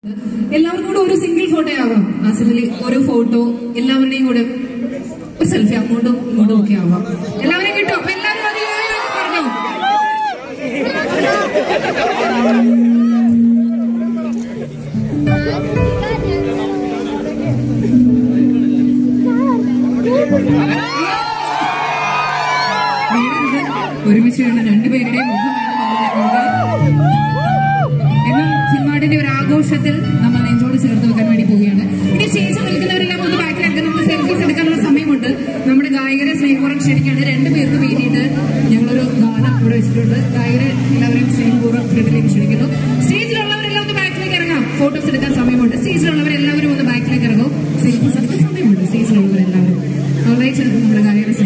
എല്ലാവർക്കും കൂടെ ഒരു സിംഗിൾ ഫോട്ടോ ആവാം ആസിഡിൽ ഒരു ഫോട്ടോ എല്ലാവരുടെയും കൂടെ ഒരു സെൽഫി അങ്ങോട്ടും ഇങ്ങോട്ടും ഒക്കെ ആവാം എല്ലാവരെയും കിട്ടും അപ്പൊ എല്ലാവരും മതിയായോ എന്ന് പറഞ്ഞോ വീടരുത് ഒരുമിച്ച് വേണ്ട രണ്ടുപേരുടെയും മുഖമാണ് എന്നും സിനിമാടിന്റെ ഒരു ആഘോഷത്തിൽ നമ്മൾ നെഞ്ചോട് ചേർത്ത് വെക്കാൻ വേണ്ടി പോവുകയാണ് ഇനി സ്റ്റേജിൽ നിൽക്കുന്നവരെല്ലാം ഒന്ന് ബാക്കിലേക്ക് നമുക്ക് സെൽഫീസ് എടുക്കാനുള്ള സമയമുണ്ട് നമ്മുടെ ഗായകരെ സ്നേഹപൂർവ്വം ക്ഷണിക്കാണ് രണ്ടുപേർക്ക് വേണ്ടിയിട്ട് ഞങ്ങളൊരു ഗാനം ഇവിടെ വെച്ചിട്ടുണ്ട് ഗായകരെ എല്ലാവരെയും സ്നേഹപൂർവ്വം ഫ്രണ്ടിലേക്ക് ക്ഷണിക്കുന്നു സ്റ്റേജിലുള്ളവരെല്ലാം ഒന്ന് ബാക്കിലേക്ക് ഇറങ്ങാം ഫോട്ടോസ് എടുക്കാൻ സമയമുണ്ട് സ്റ്റേജിലുള്ളവരെല്ലാവരും ഒന്ന് ബാക്കിലേക്ക് ഇറങ്ങും സെൽഫീസ് എടുക്കാൻ സമയമുണ്ട് സ്റ്റേജിലുള്ളവരെല്ലാവരും വളരെ നമ്മുടെ ഗായകരെ